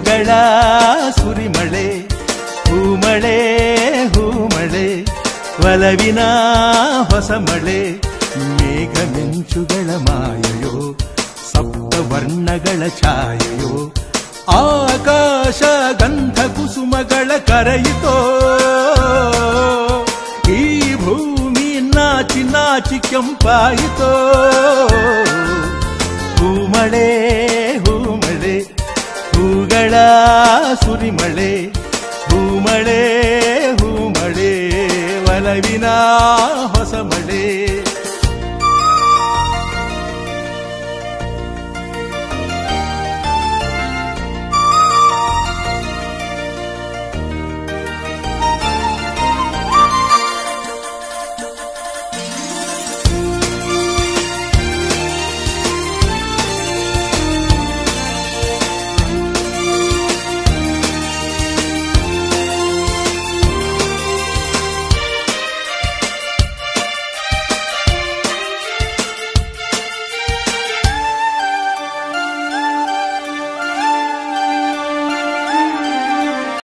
ಹೂಗಳ ಸುರಿಮಳೆ ಹೂಮಳೆ ಹೂಮಳೆ ಒಲವಿನ ಹೊಸ ಮಳೆ ಮೇಘ ಮಿಂಚುಗಳ ಮಾಯೆಯೋ ಸಪ್ತ ವರ್ಣಗಳ ಛಾಯೆಯೋ ಆಕಾಶ ಗಂಧ ಕುಸುಮಗಳ ಕರೆಯಿತೋ ಈ ಭೂಮಿ ನಾಚಿ ನಾಚಿ ಕೆಂಪಾಯಿತೋ ಹೂಮಳೆ ಹೂಮಳೆ ಹೂಗಳ ಸುರಿಮಳೆ ಹೂಮಳೆ ಹೂಮಳೆ ಒಲವಿನ ಹೊಸ ಮಳೆ